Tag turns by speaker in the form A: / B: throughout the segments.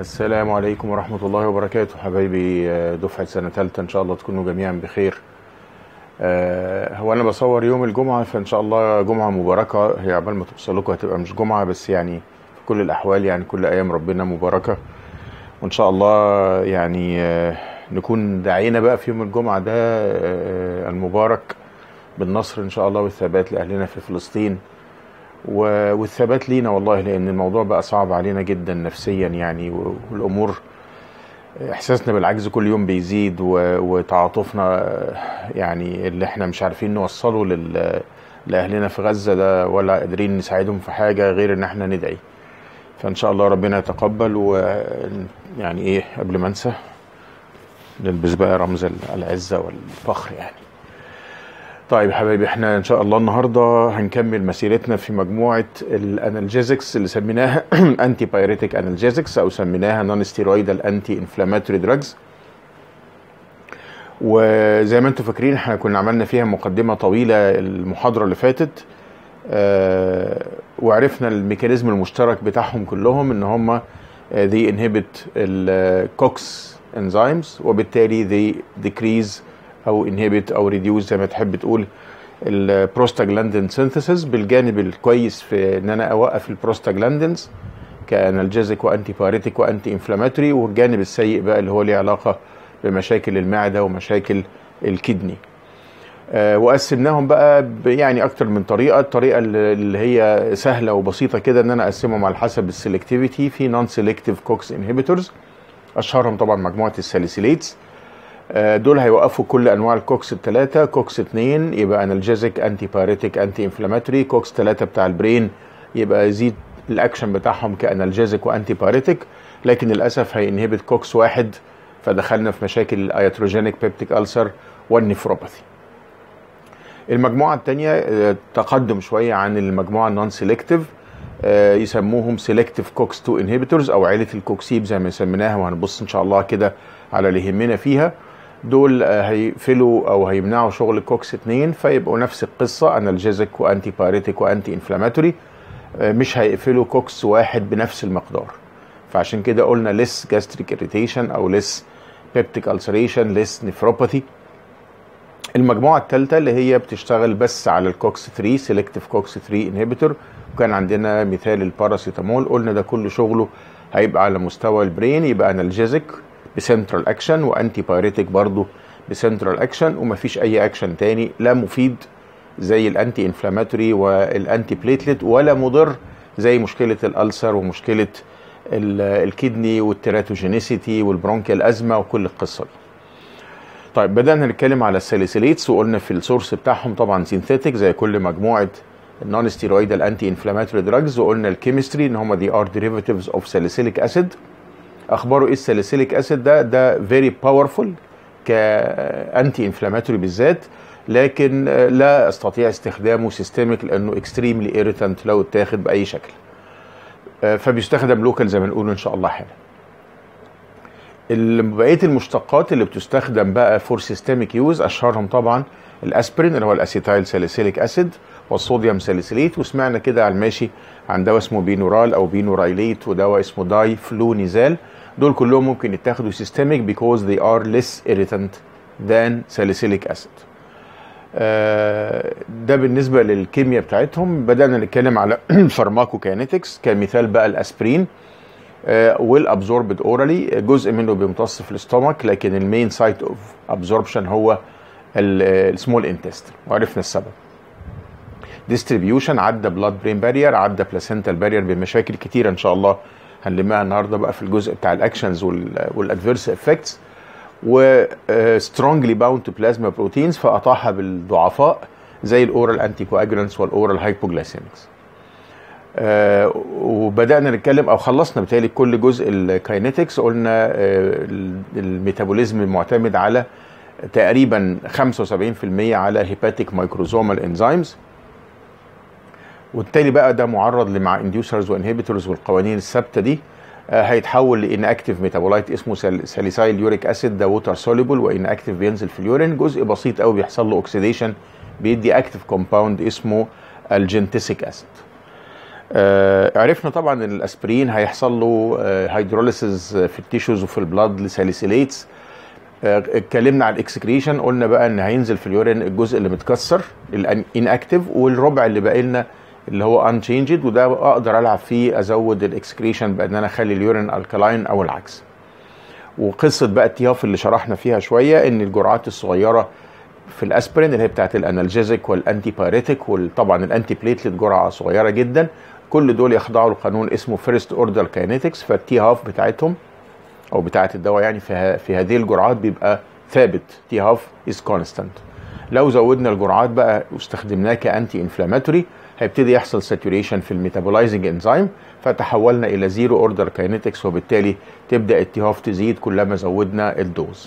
A: السلام عليكم ورحمة الله وبركاته حبايبي آه، دفعة سنة تالتة إن شاء الله تكونوا جميعا بخير آه، هو أنا بصور يوم الجمعة فإن شاء الله جمعة مباركة هي عبال ما توصل لكم هتبقى مش جمعة بس يعني في كل الأحوال يعني كل أيام ربنا مباركة وإن شاء الله يعني آه، نكون داعينا بقى في يوم الجمعة ده آه، المبارك بالنصر إن شاء الله والثبات لأهلنا في فلسطين و- والثبات لينا والله لان الموضوع بقى صعب علينا جدا نفسيا يعني و- والامور احساسنا بالعجز كل يوم بيزيد و- وتعاطفنا يعني اللي احنا مش عارفين نوصله لل لاهلنا في غزه ده ولا قادرين نساعدهم في حاجه غير ان احنا ندعي فان شاء الله ربنا يتقبل ويعني ايه قبل ما انسى نلبس بقى رمز العزه والفخر يعني طيب يا حبايبي احنا ان شاء الله النهارده هنكمل مسيرتنا في مجموعه الانالجيزكس اللي سميناها انتي بايريتيك انالجيزكس او سميناها نون ستيرويدال انتي انفلاماتوري دراجز وزي ما انتم فاكرين احنا كنا عملنا فيها مقدمه طويله المحاضره اللي فاتت آه، وعرفنا الميكانيزم المشترك بتاعهم كلهم ان هم they inhibit الكوكس enzymes وبالتالي they decrease او inhibit او reduce زي ما تحب تقول البروستاجلاندين سينثيسيس بالجانب الكويس في ان انا اوقف البروستاجلاندينز كانالجيزيك وانتي باريتيك وانتي انفلاماتوري والجانب السيء بقى اللي هو ليه علاقه بمشاكل المعده ومشاكل الكدني آه، وقسمناهم بقى ب- يعني اكتر من طريقه الطريقه اللي اللي هي سهله وبسيطه كده ان انا اقسمهم على حسب السلكتيفيتي في نون سيلكتيف كوكس انهبيتورز اشهرهم طبعا مجموعه الساليسيليتس آه، دول هيوقفوا كل انواع الكوكس الثلاثه كوكس 2 يبقى انالجيزيك انتي باريتيك انتي انفلاماتوري كوكس 3 بتاع البرين يبقى يزيد الاكشن بتاعهم كانالجيزيك وانتي باريتيك لكن للاسف هينهبت كوكس واحد فدخلنا في مشاكل الايتروجينيك بيبتيك ألسر والنفروباثي المجموعة التانية آه، تقدم شوية عن المجموعة النون سيلكتيف يسموهم سيلكتيف كوكس 2 انهبيتورز او عيلة الكوكسيب زي ما سميناها وهنبص ان شاء الله كده على اللي يهمنا فيها دول آه، هيقفلوا او هيمنعوا شغل الكوكس 2 فيبقوا نفس القصة انالجيزيك وانتي باريتيك وانتي انفلاماتوري مش هيقفلوا كوكس واحد بنفس المقدار فعشان كده قلنا less gastric irritation او less peptic ulceration less nephropathy المجموعة الثالثة اللي هي بتشتغل بس على الكوكس 3 سيلكتيف كوكس 3 انهبيتور وكان عندنا مثال الباراسيتامول قلنا ده كل شغله هيبقى على مستوى البرين يبقى انالجيزيك بسنترال اكشن وانتي بايريتيك برضه بسنترال اكشن ومفيش اي اكشن تاني لا مفيد زي الانتي انفلاماتوري والانتي بليتلت ولا مضر زي مشكلة الألسر ومشكلة ال- الكدني والتيراتوجينيسيتي والبرونكيال ازمة وكل القصة دي طيب بدأنا نتكلم على الساليسيليتس وقلنا في السورس بتاعهم طبعا سينثيتك زي كل مجموعة النون ستيرويدال انتي انفلاماتوري دراجز وقلنا الكيمستري ان هم دي ار ديريفاتيفز اوف ساليسيليك اسيد اخباره ايه الساليسيليك اسيد ده ده فيري باورفول كانتي انفلاماتوري بالذات لكن آه، لا استطيع استخدامه سيستميك لانه اكستريملي ايريتانت لو اتاخد باي شكل آه، فبيستخدم لوكال زي ما نقول ان شاء الله حالا ال- بقيه المشتقات اللي بتستخدم بقى فور سيستميك يوز اشهرهم طبعا الاسبرين اللي هو الاسيتايل ساليسيليك اسيد والصوديوم ساليسيليت وسمعنا كده على الماشي عن دواء اسمه بينورال او بينورايليت ودواء اسمه داي فلونيزال دول كلهم ممكن يتاخدوا سيستميك because they are less irritant than salicylic acid آه، ده بالنسبه للكيمياء بتاعتهم بدانا نتكلم على فارماكوكاينetics كمثال بقى الاسبرين والابزوربد اورالي جزء منه بيمتص في الاستومك لكن المين سايت اوف ابزوربشن هو السمول انتست وعرفنا السبب ديستريبيوشن عدى بلاد برين بارير عدى بلاسنتال بارير بمشاكل كتيره ان شاء الله هنلمها النهارده بقى في الجزء بتاع الاكشنز والادفيرس افكتس و سترونجلي باوند تو بلازما بروتينز فقطعها بالضعفاء زي الاورال انتي كواجولانتس والاورال هايبوجلايسيمكس آه وبدانا نتكلم او خلصنا بالتالي كل جزء الكاينetics قلنا آه الميتابوليزم المعتمد على تقريبا 75% على هيباتيك مايكروزومال انزيمز وبالتالي بقى ده معرض لمع انديوسرز وانهبيتورز والقوانين الثابته دي آه هيتحول لان اكتف ميتابولايت اسمه ساليسايل يوريك اسيد ده ووتر سوليبل وان اكتف بينزل في اليورين جزء بسيط قوي بيحصل له اوكسيديشن بيدي اكتف كومباوند اسمه الجنتسيك اسيد آه عرفنا طبعا ان الاسبرين هيحصل له هيدروليسيس في التيشوز وفي البلاد لساليسيليتس آه، اتكلمنا على الاكسكريشن قلنا بقى ان هينزل في اليورين الجزء اللي متكسر الانكتيف والربع اللي باقي لنا اللي هو انشينجد وده اقدر العب فيه ازود الاكسكريشن بان انا اخلي اليورين الكلاين او العكس وقصه بقى التياف اللي شرحنا فيها شويه ان الجرعات الصغيره في الاسبرين اللي هي بتاعت الانالجيزيك والانتي بايريتيك وطبعا الانتي بليتلت جرعه صغيره جدا كل دول يخضعوا لقانون اسمه فيرست اوردر كاينيتكس فالتي هاف بتاعتهم او بتاعه الدواء يعني في, في هذه الجرعات بيبقى ثابت تي هاف از كونستانت لو زودنا الجرعات بقى واستخدمناه كانتي انفلاماتوري هيبتدي يحصل ساتوريشن في الميتابولايزنج انزيم فتحولنا الى زيرو اوردر كاينيتكس وبالتالي تبدا التهاف تزيد كلما زودنا الدوز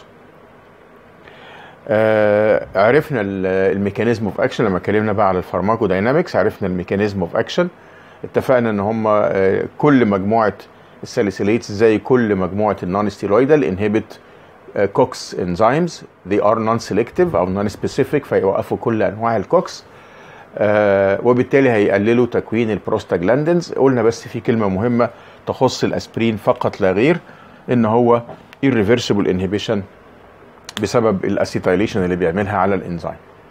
A: آه عرفنا الميكانيزم اوف اكشن لما اتكلمنا بقى على الفارماكو داينامكس عرفنا الميكانيزم اوف اكشن اتفقنا ان هم آه كل مجموعه الساليسيليتس زي كل مجموعه النون ستيرويدال انهبت كوكس انزيمز they are non selective او non specific فيوقفوا كل انواع الكوكس آه وبالتالي هيقللوا تكوين البروستاجلاندينز قلنا بس في كلمه مهمه تخص الاسبرين فقط لا غير ان هو irreversible inhibition بسبب الاسيتايليشن اللي بيعملها على الانزيم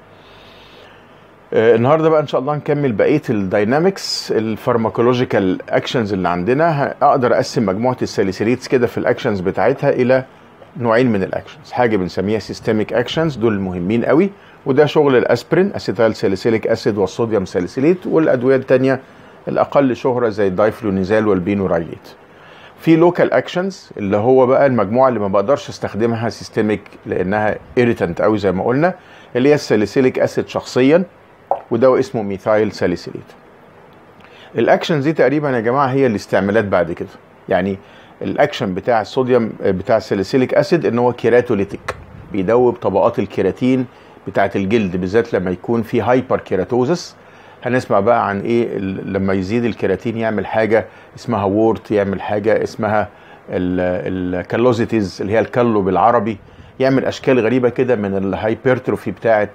A: آه النهارده بقى ان شاء الله نكمل بقيه الداينامكس الفارماكولوجيكال اكشنز اللي عندنا اقدر اقسم مجموعه الساليسيليتس كده في الاكشنز بتاعتها الى نوعين من الاكشنز حاجه بنسميها سيستميك اكشنز دول مهمين قوي وده شغل الاسبرين اسيتال ساليسيليك اسيد والصوديوم ساليسيليت والادويه الثانيه الاقل شهره زي الدايفلونيزال والبينورايليت في لوكال اكشنز اللي هو بقى المجموعه اللي ما بقدرش استخدمها سيستميك لانها ايريتنت قوي زي ما قلنا اللي هي الساليسيليك اسيد شخصيا ودواء اسمه ميثايل ساليسيليت الاكشنز دي تقريبا يا جماعه هي الاستعمالات بعد كده يعني الاكشن بتاع الصوديوم بتاع الساليسيليك اسيد ان هو كيراتوليتيك بيدوب طبقات الكيراتين بتاعه الجلد بالذات لما يكون في هايبر كيراتوزس هنسمع بقى عن ايه لما يزيد الكيراتين يعمل حاجه اسمها وورت يعمل حاجه اسمها الكالوزيتيز اللي هي الكالو بالعربي يعمل اشكال غريبه كده من الهايبرتروفي بتاعه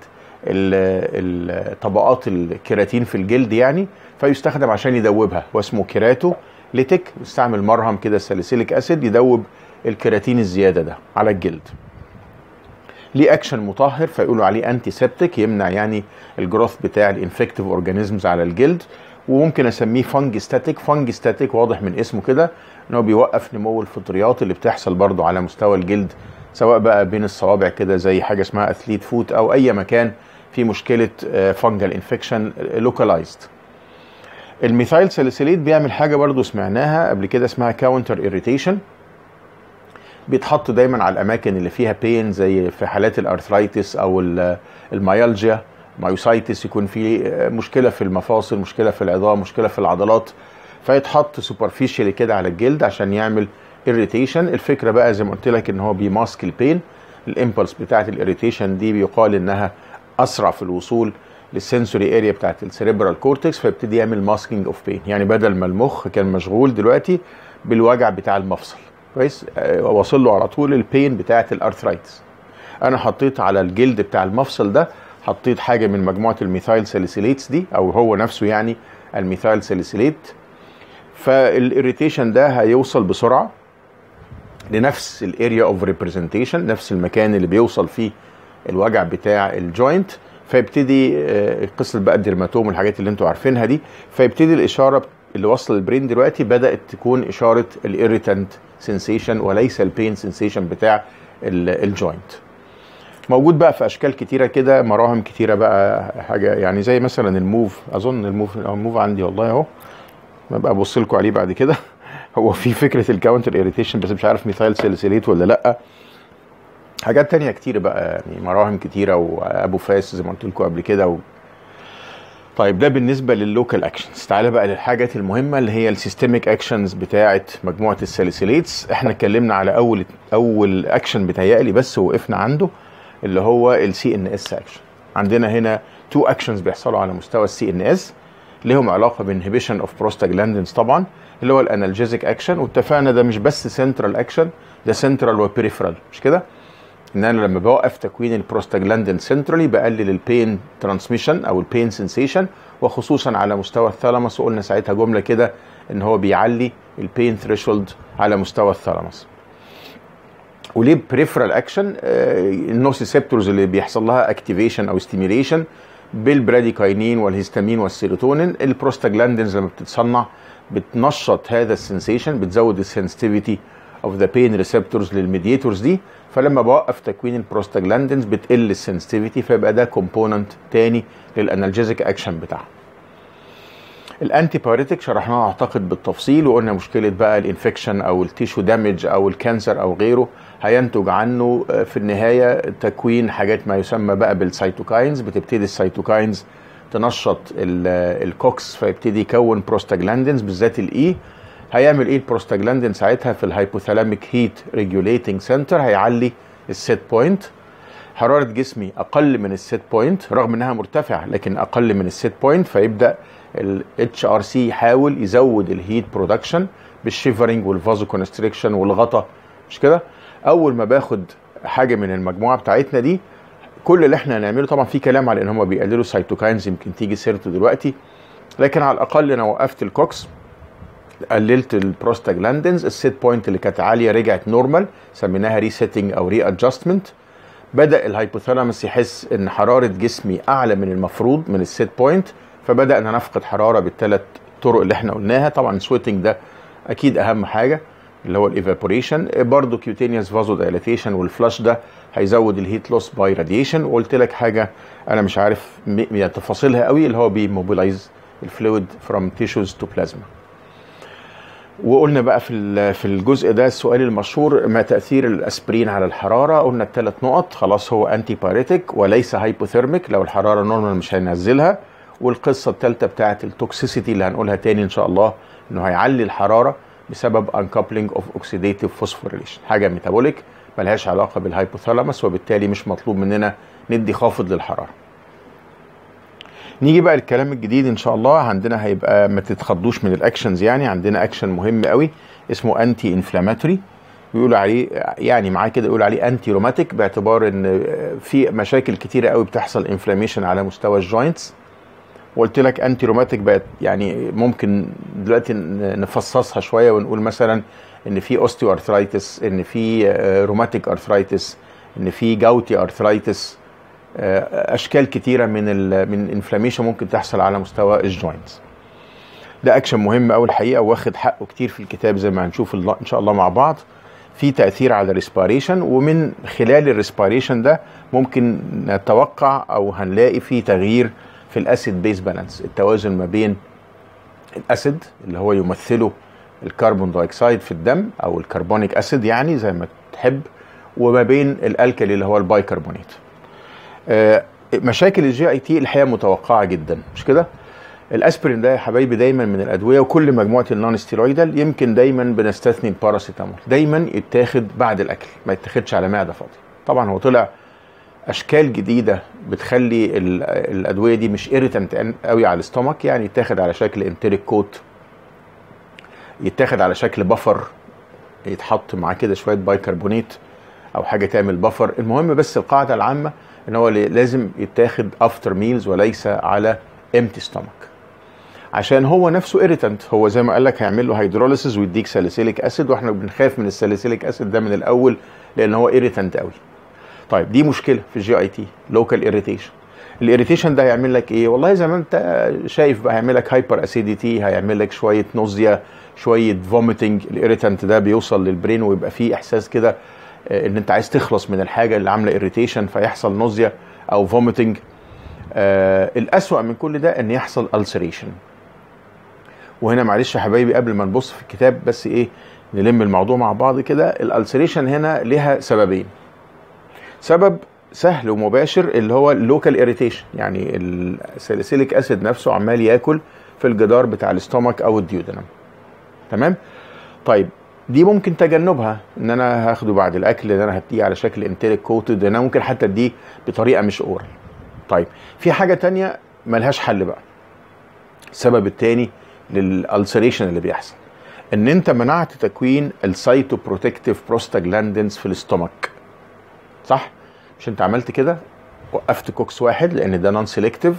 A: طبقات الكيراتين في الجلد يعني فيستخدم عشان يدوبها واسمه كيراتو ليتك يستعمل مرهم كده ساليسيليك اسيد يدوب الكيراتين الزياده ده على الجلد ليه اكشن مطهر فيقولوا عليه انتي سيبتيك يمنع يعني الجروث بتاع الانفكتيف اورجانيزمز على الجلد وممكن اسميه فانجي ستاتيك فانجي ستاتيك واضح من اسمه كده ان هو بيوقف نمو الفطريات اللي بتحصل برضو على مستوى الجلد سواء بقى بين الصوابع كده زي حاجه اسمها اثليت فوت او اي مكان في مشكله فانجل انفكشن لوكالايزد الميثايل ساليسيليت بيعمل حاجه برضو سمعناها قبل كده اسمها كاونتر اريتيشن بيتحط دايما على الاماكن اللي فيها بين زي في حالات الارثرايتس او الميالجيا مايوسايتس يكون في مشكله في المفاصل مشكله في العظام مشكله في العضلات فيتحط سوبرفيشالي كده على الجلد عشان يعمل اريتيشن الفكره بقى زي ما قلت لك ان هو بيماسك البين الامبلس بتاعت الاريتيشن دي بيقال انها اسرع في الوصول للسنسوري اريا بتاعت السيريبرال كورتكس فيبتدي يعمل ماسكينج اوف بين يعني بدل ما المخ كان مشغول دلوقتي بالوجع بتاع المفصل كويس واصل له على طول البين بتاعت الارثرايتس انا حطيت على الجلد بتاع المفصل ده حطيت حاجه من مجموعه الميثايل ساليسيليتس دي او هو نفسه يعني الميثايل ساليسيليت فالاريتيشن ده هيوصل بسرعه لنفس الاريا اوف ريبريزنتيشن نفس المكان اللي بيوصل فيه الوجع بتاع الجوينت فيبتدي قصه بقى الديرماتوم والحاجات اللي انتوا عارفينها دي فيبتدي الاشاره اللي وصل البرين دلوقتي بدات تكون اشاره الاريتنت سensation وليس البين سensation بتاع الجوينت موجود بقى في اشكال كتيره كده مراهم كتيره بقى حاجه يعني زي مثلا الموف اظن الموف الموف عندي والله اهو ببقى ابص لكم عليه بعد كده هو في فكره الكاونتر اريتيشن بس مش عارف ميثايل ساليسيليت ولا لا حاجات تانية كتير بقى يعني مراهم كتيره وابو فاس زي ما قلت لكم قبل كده و... طيب ده بالنسبه لللوكال اكشنز تعالى بقى للحاجات المهمه اللي هي السيستميك اكشنز بتاعه مجموعه الساليسيليتس احنا اتكلمنا على اول اول اكشن بتهيألي بس وقفنا عنده اللي هو السي ان اس اكشن عندنا هنا تو اكشنز بيحصلوا على مستوى السي ان اس ليهم علاقه بانهبيشن اوف بروستاجلاندينز طبعا اللي هو الانالجيزيك اكشن واتفقنا ده مش بس سنترال اكشن ده سنترال وبيريفرال مش كده ان انا لما بوقف تكوين البروستاجلاندين سنترالي بقلل البين ترانسميشن او البين سنسيشن وخصوصا على مستوى الثالاموس وقلنا ساعتها جمله كده ان هو بيعلي البين ثريشولد على مستوى الثالاموس وليه بريفرال اكشن النوسيسبتورز اللي بيحصل لها اكتيفيشن او ستيميليشن بالبراديكاينين والهيستامين والسيروتونين البروستاجلاندينز لما بتتصنع بتنشط هذا السنسيشن بتزود السنسيتيفيتي اوف ذا بين ريسبتورز للميديتورز دي فلما بوقف تكوين البروستاجلاندينز بتقل السنسيتيفيتي فيبقى ده كومبوننت تاني للانالجيزيك اكشن بتاعها الانتي بايريتك شرحناها اعتقد بالتفصيل وقلنا مشكله بقى الانفكشن او التيشو دامج او الكانسر او غيره هينتج عنه في النهايه تكوين حاجات ما يسمى بقى بالسيتوكاينز بتبتدي السيتوكاينز تنشط الكوكس فيبتدي يكون بروستاجلاندينز بالذات الاي هيعمل ايه البروستاجلاندين ساعتها في الهايبوثالاميك هيت ريجوليتنج سنتر هيعلي السيت بوينت حراره جسمي اقل من السيت بوينت رغم انها مرتفعه لكن اقل من السيت بوينت فيبدا الاتش ار سي يحاول يزود الهيت برودكشن بالشيفرنج والفازو كونستريكشن والغطا مش كده اول ما باخد حاجه من المجموعه بتاعتنا دي كل اللي احنا هنعمله طبعا في كلام على ان هم بيقللوا السيتوكاينز يمكن تيجي سيرته دلوقتي لكن على الاقل انا وقفت الكوكس قللت البروستاجلاندينز السيت بوينت اللي كانت عاليه رجعت نورمال سميناها ريسيتنج او ري ادجستمنت بدا الهايبوثالاموس يحس ان حراره جسمي اعلى من المفروض من السيت بوينت فبدا ان نفقد حراره بالثلاث طرق اللي احنا قلناها طبعا السويتنج ده اكيد اهم حاجه اللي هو الايفابوريشن برضه كيوتينيوس فازو دايلاتيشن والفلاش ده هيزود الهيت لوس باي راديشن وقلت لك حاجه انا مش عارف يعني تفاصيلها قوي اللي هو بيموبيلايز الفلويد فروم تيشوز تو بلازما وقلنا بقى في في الجزء ده السؤال المشهور ما تاثير الاسبرين على الحراره قلنا الثلاث نقط خلاص هو انتي باريتك وليس هايبوثيرميك لو الحراره نورمال مش هينزلها والقصه الثالثه بتاعه التوكسيسيتي اللي هنقولها تاني ان شاء الله انه هيعلي الحراره بسبب انكابلينج اوف اوكسيديتيف فوسفوريليشن حاجه ميتابوليك ملهاش علاقه بالهايبوثالاموس وبالتالي مش مطلوب مننا ندي خافض للحراره نيجي بقى الكلام الجديد ان شاء الله عندنا هيبقى ما تتخضوش من الاكشنز يعني عندنا اكشن مهم قوي اسمه انتي انفلاماتوري بيقولوا عليه يعني معاه كده يقولوا عليه انتي روماتيك باعتبار ان في مشاكل كتيره قوي بتحصل انفلاميشن على مستوى الجوينتس وقلت لك انتي روماتيك بقت يعني ممكن دلوقتي نفصصها شويه ونقول مثلا ان في اوستيو ارثرايتس ان في روماتيك ارثرايتس ان في جاوتي ارثرايتس اشكال كتيره من ال من انفلاميشن ممكن تحصل على مستوى الجوينتس ده اكشن مهم قوي الحقيقه واخد حقه كتير في الكتاب زي ما هنشوف ان شاء الله مع بعض في تاثير على الريسبيريشن ومن خلال الريسبيريشن ده ممكن نتوقع او هنلاقي في تغيير في الاسيد بيز بالانس التوازن ما بين الاسيد اللي هو يمثله الكربون دايوكسيد في الدم او الكربونيك اسيد يعني زي ما تحب وما بين الالكلي اللي هو البايكربونات مشاكل الجي اي تي الحقيقه متوقعه جدا مش كده الاسبرين ده يا حبايبي دايما من الادويه وكل مجموعه النون ستيرويدال يمكن دايما بنستثني الباراسيتامول دايما يتاخد بعد الاكل ما يتاخدش على معده فاضيه طبعا هو طلع اشكال جديده بتخلي الادويه دي مش ايريتنت قوي على الاستومك يعني يتاخد على شكل انتريك كوت يتاخد على شكل بفر يتحط معاه كده شويه بايكربونات او حاجه تعمل بفر المهم بس القاعده العامه ان هو لازم يتاخد افتر ميلز وليس على امتي ستومك عشان هو نفسه ايريتنت هو زي ما قال لك هيعمل له هيدروليسيس ويديك ساليسيليك اسيد واحنا بنخاف من الساليسيليك اسيد ده من الاول لان هو ايريتنت قوي طيب دي مشكله في الجي اي تي لوكال اريتيشن الاريتيشن ده هيعمل لك ايه والله زي ما انت شايف بقى هيعمل لك هايبر اسيديتي هيعمل لك شويه نوزيا شويه فوميتنج الاريتنت ده بيوصل للبرين ويبقى فيه احساس كده ان انت عايز تخلص من الحاجه اللي عامله اريتيشن فيحصل نوزيا او فوميتنج آه الاسوا من كل ده ان يحصل السريشن وهنا معلش يا حبايبي قبل ما نبص في الكتاب بس ايه نلم الموضوع مع بعض كده الالسريشن هنا ليها سببين سبب سهل ومباشر اللي هو اللوكال اريتيشن يعني الساليسيليك اسيد نفسه عمال ياكل في الجدار بتاع الاستومك او الديودنم تمام طيب دي ممكن تجنبها ان انا هاخده بعد الاكل ان انا هديه على شكل انتريك كوتد انا ممكن حتى اديه بطريقه مش اورال طيب في حاجه تانية ملهاش حل بقى السبب التاني للالسريشن اللي بيحصل ان انت منعت تكوين السايتو بروتكتيف بروستاجلاندينز في الاستومك صح مش انت عملت كده وقفت كوكس واحد لان ده نون سيلكتيف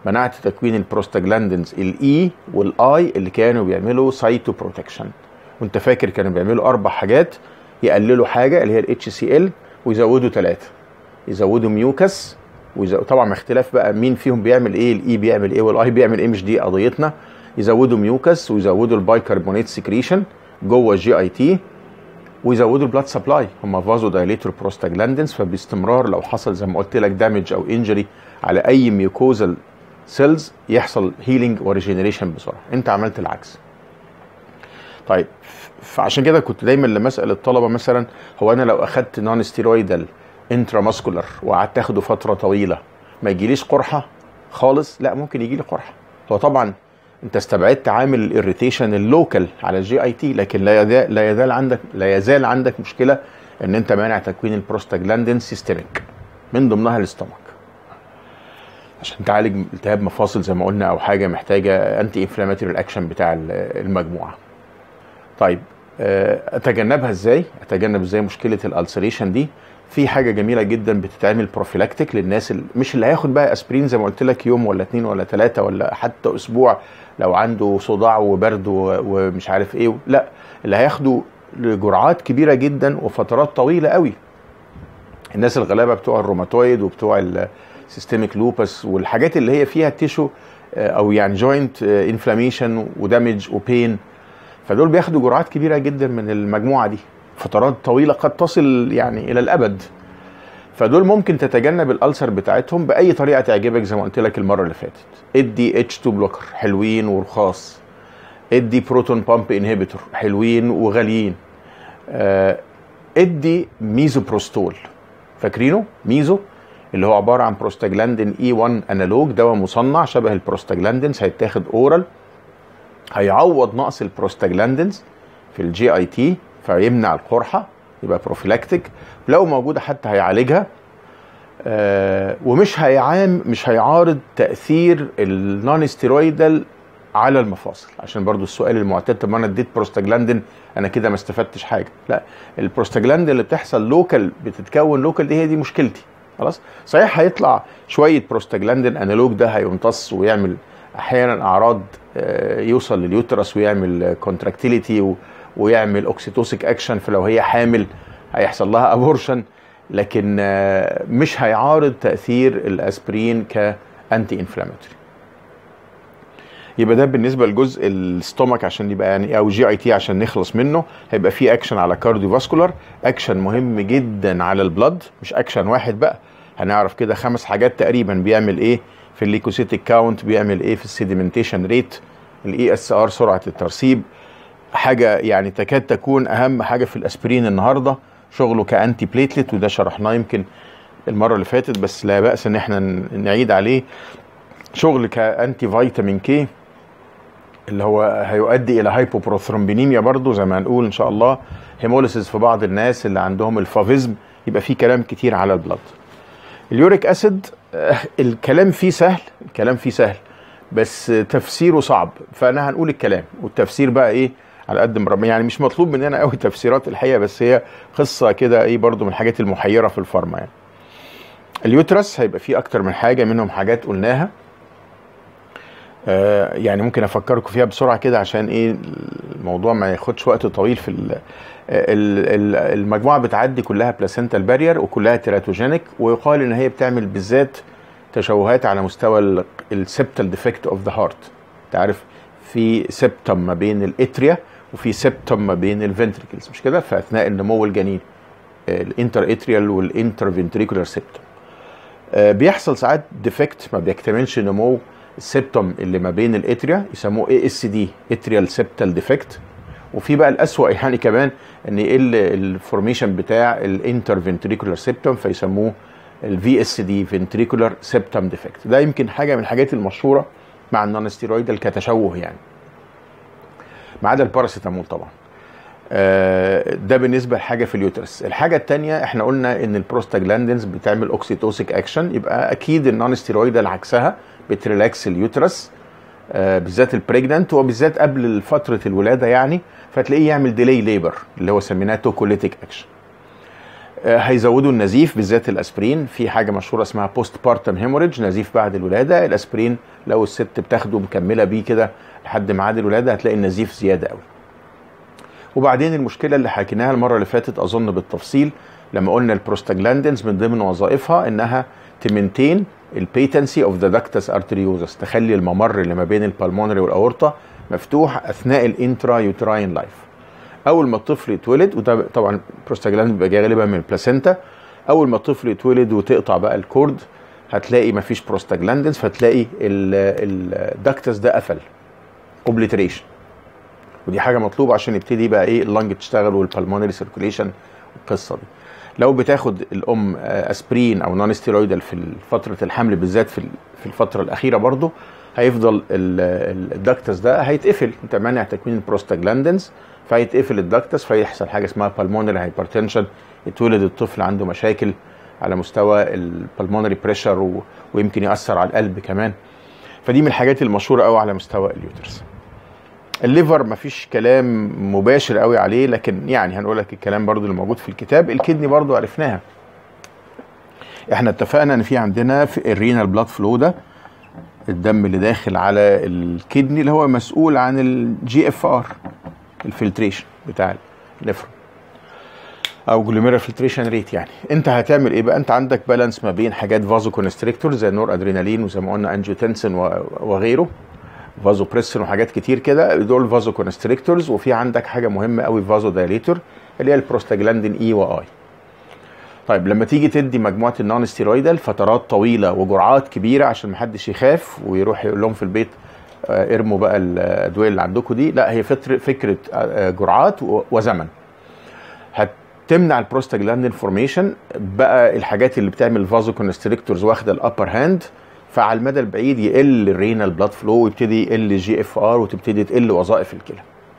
A: منعت تكوين البروستاجلاندينز الاي والاي اللي كانوا بيعملوا سايتو بروتكشن وانت فاكر كانوا بيعملوا اربع حاجات يقللوا حاجه اللي هي الاتش سي ال ويزودوا ثلاثه يزودوا ميوكس ويزودوا طبعا مع اختلاف بقى مين فيهم بيعمل ايه الاي بيعمل ايه والاي بيعمل ايه مش دي قضيتنا يزودوا ميوكس ويزودوا البايكربونات سكريشن جوه الجي اي تي ويزودوا البلاد سبلاي هم فازو دايليتور بروستاجلاندينز فباستمرار لو حصل زي ما قلت لك دامج او انجري على اي ميوكوزال سيلز يحصل هيلينج وريجينيريشن بسرعه انت عملت العكس طيب فعشان كده كنت دايما لما اسال الطلبه مثلا هو انا لو اخدت نون ستيرويدال انتراماسكولار وقعدت اخده فتره طويله ما يجيليش قرحه خالص لا ممكن يجي لي قرحه هو طبعا انت استبعدت عامل الاريتيشن اللوكال على الجي اي تي لكن لا يزال لا يزال عندك لا يزال عندك مشكله ان انت مانع تكوين البروستاجلاندين سيستميك من ضمنها الاستومك عشان تعالج التهاب مفاصل زي ما قلنا او حاجه محتاجه انتي انفلاماتوري الاكشن بتاع المجموعه طيب اتجنبها ازاي اتجنب ازاي مشكله الالسريشن دي في حاجه جميله جدا بتتعمل بروفيلاكتيك للناس اللي مش اللي هياخد بقى اسبرين زي ما قلت لك يوم ولا اتنين ولا ثلاثه ولا حتى اسبوع لو عنده صداع وبرد ومش عارف ايه لا اللي هياخدوا جرعات كبيره جدا وفترات طويله قوي الناس الغلابه بتوع الروماتويد وبتوع السيستميك لوبس والحاجات اللي هي فيها تيشو او يعني جوينت انفلاميشن ودامج وبين فدول بياخدوا جرعات كبيره جدا من المجموعه دي فترات طويله قد تصل يعني الى الابد فدول ممكن تتجنب الالسر بتاعتهم باي طريقه تعجبك زي ما قلت لك المره اللي فاتت ادي اتش 2 بلوكر حلوين ورخاص ادي بروتون بامب انهبيتور حلوين وغاليين ادي ميزوبروستول فاكرينه ميزو اللي هو عباره عن بروستاجلاندين اي 1 انالوج دواء مصنع شبه البروستاجلاندينز هيتاخد اورال هيعوض نقص البروستاجلاندينز في الجي اي تي فيمنع القرحه يبقى بروفيلاكتيك لو موجوده حتى هيعالجها آه ومش هيعام مش هيعارض تاثير النون ستيرويدال على المفاصل عشان برضو السؤال المعتاد طب ما انا اديت بروستاجلاندين انا كده ما استفدتش حاجه لا البروستاجلاندين اللي بتحصل لوكال بتتكون لوكال دي هي دي مشكلتي خلاص صحيح هيطلع شويه بروستاجلاندين انالوج ده هيمتص ويعمل احيانا اعراض آه يوصل لليوترس ويعمل كونتراكتيليتي ويعمل اوكسيتوسيك اكشن فلو هي حامل هيحصل لها ابورشن لكن مش هيعارض تاثير الاسبرين كانتي انفلاماتوري يبقى ده بالنسبه لجزء الستومك عشان يبقى يعني او جي اي تي عشان نخلص منه هيبقى في اكشن على كارديو فاسكولار اكشن مهم جدا على البلد مش اكشن واحد بقى هنعرف كده خمس حاجات تقريبا بيعمل ايه في الليكوسيتيك كاونت بيعمل ايه في السيديمنتيشن ريت الاي اس ار سرعه الترسيب حاجه يعني تكاد تكون اهم حاجه في الاسبرين النهارده شغله كانتي بليتلت وده شرحناه يمكن المره اللي فاتت بس لا باس ان احنا نعيد عليه شغل كانتي فيتامين كي اللي هو هيؤدي الى هايبوبروثرومبينيميا برضو زي ما هنقول ان شاء الله هيموليسيس في بعض الناس اللي عندهم الفافيزم يبقى في كلام كتير على البلد اليوريك اسيد الكلام فيه سهل الكلام فيه سهل بس تفسيره صعب فانا هنقول الكلام والتفسير بقى ايه على قد ما يعني مش مطلوب مننا قوي تفسيرات الحقيقه بس هي قصه كده ايه برضو من الحاجات المحيره في الفارما يعني اليوترس هيبقى فيه اكتر من حاجه منهم حاجات قلناها آه يعني ممكن افكركم فيها بسرعه كده عشان ايه الموضوع ما ياخدش وقت طويل في ال ال المجموعه بتعدي كلها بلاسنتال بارير وكلها تيراتوجينيك ويقال ان هي بتعمل بالذات تشوهات على مستوى السبتال ديفكت اوف ذا هارت انت عارف في سبتم ما بين الاتريا وفي سبتم ما بين الفنتريكلز مش كده في اثناء النمو الجنين الانتر اتريال والانتر فنتريكولار سبتم بيحصل ساعات ديفكت ما بيكتملش نمو السبتم اللي ما بين الاتريا يسموه اي اس دي اتريال سبتال ديفكت وفي بقى الاسوأ يعني كمان ان يقل الفورميشن بتاع الانتر فنتريكولار سبتم فيسموه الفي اس دي فنتريكولار سبتم ديفكت ده يمكن حاجه من الحاجات المشهوره مع النون ستيرويدال كتشوه يعني ما عدا الباراسيتامول طبعا ده بالنسبه لحاجه في اليوترس الحاجه الثانيه احنا قلنا ان البروستاجلاندينز بتعمل اوكسيتوسيك اكشن يبقى اكيد النون ستيرويدال عكسها بتريلاكس اليوترس بالذات البريجننت وبالذات قبل فتره الولاده يعني فتلاقيه يعمل ديلي ليبر اللي هو سميناه توكوليتيك اكشن آه، هيزودوا النزيف بالذات الاسبرين في حاجه مشهوره اسمها بوست بارتم هيموريدج نزيف بعد الولاده الاسبرين لو الست بتاخده مكمله بيه كده لحد ميعاد الولاده هتلاقي النزيف زياده قوي وبعدين المشكله اللي حكيناها المره اللي فاتت اظن بالتفصيل لما قلنا البروستاجلاندينز من ضمن وظائفها انها تمنتين البيتنسي اوف ذا داكتس ارتريوزس تخلي الممر اللي ما بين البلمونري والاورطه مفتوح اثناء الانترا يوتراين لايف اول ما الطفل يتولد وده طبعا البروستاجلاندين بيبقى جاي غالبا من البلاسينتا اول ما الطفل يتولد وتقطع بقى الكورد هتلاقي مفيش بروستاجلاندينز فتلاقي الداكتس ده قفل اوبليتريشن ودي حاجه مطلوبه عشان يبتدي بقى ايه اللنج تشتغل والبلمونري سيركوليشن والقصه دي لو بتاخد الام آه، اسبرين او نون ستيرويدال في فتره الحمل بالذات في في الفتره الاخيره برضو هيفضل ال- ال- الدكتس ده هيتقفل انت مانع تكوين البروستاجلاندينز فهيتقفل الدكتس فيحصل حاجه اسمها بالمونري هايبرتنشن يتولد الطفل عنده مشاكل على مستوى البلمونري بريشر و... ويمكن ياثر على القلب كمان فدي من الحاجات المشهوره قوي على مستوى اليوترس الليفر مفيش كلام مباشر قوي عليه لكن يعني هنقول لك الكلام برضو اللي موجود في الكتاب الكدني برضو عرفناها احنا اتفقنا ان في عندنا في الرينال بلاد فلو ده الدم اللي داخل على الكدني اللي هو مسؤول عن الجي اف ار الفلتريشن بتاع النفرون او جلوميرال فلتريشن ريت يعني انت هتعمل ايه بقى انت عندك بالانس ما بين حاجات فازو كونستريكتور زي النور ادرينالين وزي ما قلنا انجيوتنسين و- وغيره فازو بريسن وحاجات كتير كده دول فازو كونستريكتورز وفي عندك حاجه مهمه قوي فازو دايليتور اللي هي البروستاجلاندين اي واي طيب لما تيجي تدي مجموعه النون ستيرويدال فترات طويله وجرعات كبيره عشان محدش يخاف ويروح يقول لهم في البيت آه، ارموا بقى الادويه اللي عندكم دي لا هي فتر- فكره آه، جرعات و- وزمن هتمنع البروستاجلاندين فورميشن بقى الحاجات اللي بتعمل فازو كونستريكتورز واخده الابر هاند فعلى المدى البعيد يقل الرينال بلاد فلو ويبتدي يقل الجي اف ار وتبتدي تقل وظائف الكلى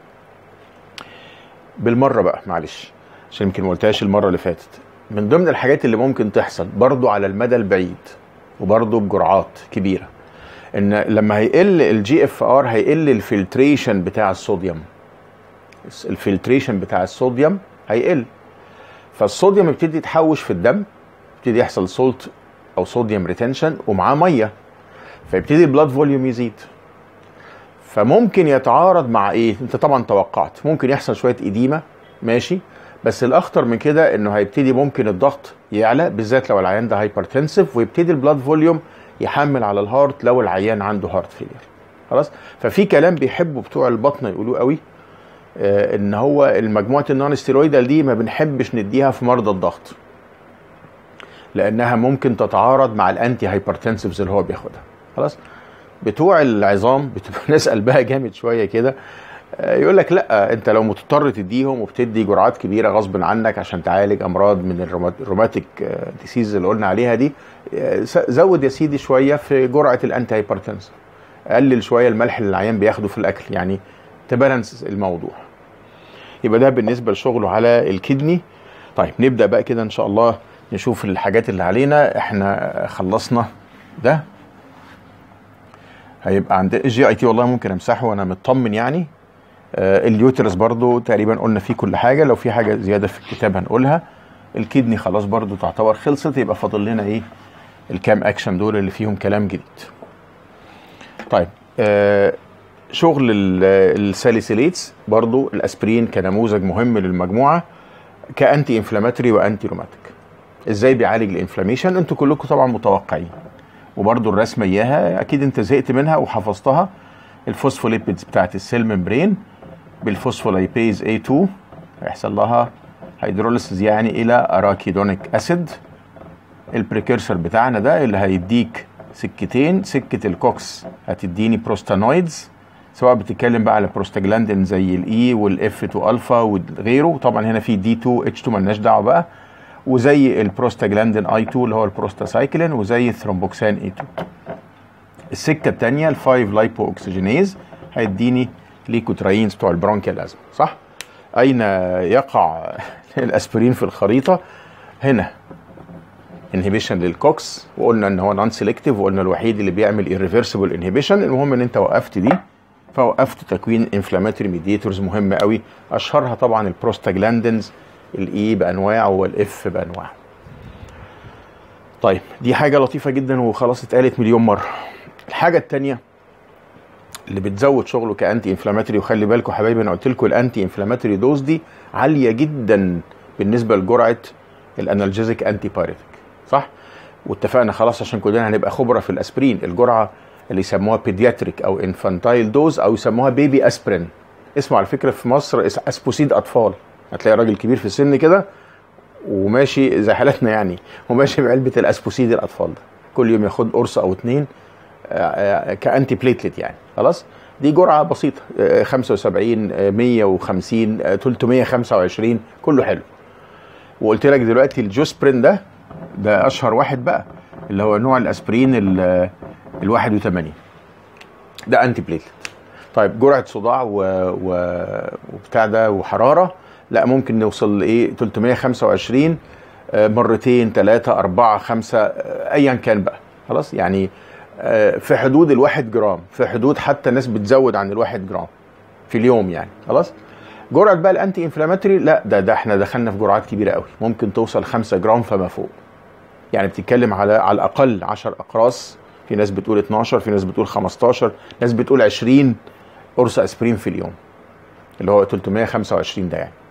A: بالمره بقى معلش عشان يمكن ما قلتهاش المره اللي فاتت من ضمن الحاجات اللي ممكن تحصل برضو على المدى البعيد وبرضو بجرعات كبيره ان لما هيقل الجي اف ار هيقل الفلتريشن بتاع الصوديوم الفلتريشن بتاع الصوديوم هيقل فالصوديوم يبتدي يتحوش في الدم يبتدي يحصل سولت او صوديوم ريتنشن ومعاه ميه فيبتدي البلاد فوليوم يزيد فممكن يتعارض مع ايه انت طبعا توقعت ممكن يحصل شويه اديمه ماشي بس الاخطر من كده انه هيبتدي ممكن الضغط يعلى بالذات لو العيان ده هايبرتنسيف ويبتدي البلاد فوليوم يحمل على الهارت لو العيان عنده هارت فيلير خلاص ففي كلام بيحبوا بتوع البطنه يقولوه قوي آه ان هو المجموعه النون ستيرويدال دي ما بنحبش نديها في مرضى الضغط لانها ممكن تتعارض مع الانتي هايبرتنسيفز اللي هو بياخدها خلاص بتوع العظام بتبقى ناس قلبها جامد شويه كده آه، يقول لك لا انت لو مضطر تديهم وبتدي جرعات كبيره غصب عنك عشان تعالج امراض من الرومات- الروماتيك ديسيز اللي قلنا عليها دي آه، س- زود يا سيدي شويه في جرعه الانتي هايبرتنسيف قلل شويه الملح اللي العيان بياخده في الاكل يعني تبالانس الموضوع يبقى ده بالنسبه لشغله على الكدني طيب نبدا بقى كده ان شاء الله نشوف الحاجات اللي علينا احنا خلصنا ده هيبقى عند الجي اي تي والله ممكن امسحه وانا مطمن يعني آه اليوترس برضو تقريبا قلنا فيه كل حاجه لو في حاجه زياده في الكتاب هنقولها الكدني خلاص برضو تعتبر خلصت يبقى فاضل لنا ايه الكام اكشن دول اللي فيهم كلام جديد طيب آه شغل ال- الساليسيليتس برضو الاسبرين كنموذج مهم للمجموعه كانتي انفلاماتوري وانتي روماتيك ازاي بيعالج الانفلاميشن انتوا كلكم طبعا متوقعين وبرضو الرسمه اياها اكيد انت زهقت منها وحفظتها الفوسفوليبيدز بتاعت السيل ممبرين بالفوسفولايبيز A2 هيحصل لها هيدروليسيس يعني الى اراكيدونيك اسيد البريكيرسور بتاعنا ده اللي هيديك سكتين سكه الكوكس هتديني بروستانويدز سواء بتتكلم بقى على بروستاجلاندين زي الاي والاف 2 الفا وغيره طبعا هنا في دي 2 اتش 2 مالناش دعوه بقى وزي البروستاجلاندين اي 2 اللي هو البروستاسايكلين وزي الثرومبوكسان اي 2 السكه الثانيه الفايف لايبو اوكسجينيز هيديني ليكوتراينز بتوع البرونكيال ازمه صح اين يقع الاسبرين في الخريطه هنا انهبيشن للكوكس وقلنا ان هو نون سيلكتيف وقلنا الوحيد اللي بيعمل irreversible انهبيشن المهم ان انت وقفت دي فوقفت تكوين انفلاماتوري ميديتورز مهمه قوي اشهرها طبعا البروستاجلاندينز الاي بانواعه والاف بانواعه طيب دي حاجه لطيفه جدا وخلاص اتقالت مليون مره الحاجه الثانيه اللي بتزود شغله كانتي انفلاماتوري وخلي بالكم حبايبي انا قلت لكم الانتي انفلاماتوري دوز دي عاليه جدا بالنسبه لجرعه الانالجيزيك انتي بايريتك صح واتفقنا خلاص عشان كلنا هنبقى خبره في الاسبرين الجرعه اللي يسموها بيدياتريك او انفانتايل دوز او يسموها بيبي اسبرين اسمه على فكره في مصر اسبوسيد اطفال هتلاقي راجل كبير في السن كده وماشي زي حالتنا يعني وماشي بعلبه الاسبوسيد الاطفال ده كل يوم ياخد قرص او اتنين كانتي بليتلت يعني خلاص دي جرعه بسيطه 75 150 325 كله حلو وقلت لك دلوقتي الجوسبرين ده ده اشهر واحد بقى اللي هو نوع الاسبرين ال 81 ده انتي بليتلت طيب جرعه صداع و... و... وبتاع ده وحراره لا ممكن نوصل لايه 325 مرتين ثلاثة أربعة خمسة أيا كان بقى خلاص يعني في حدود الواحد جرام في حدود حتى ناس بتزود عن الواحد جرام في اليوم يعني خلاص جرعة بقى الأنتي إنفلاماتوري لا ده ده احنا دخلنا في جرعات كبيرة قوي ممكن توصل 5 جرام فما فوق يعني بتتكلم على على الأقل 10 أقراص في ناس بتقول 12 في ناس بتقول 15 ناس بتقول 20 قرص اسبرين في اليوم اللي هو 325 ده يعني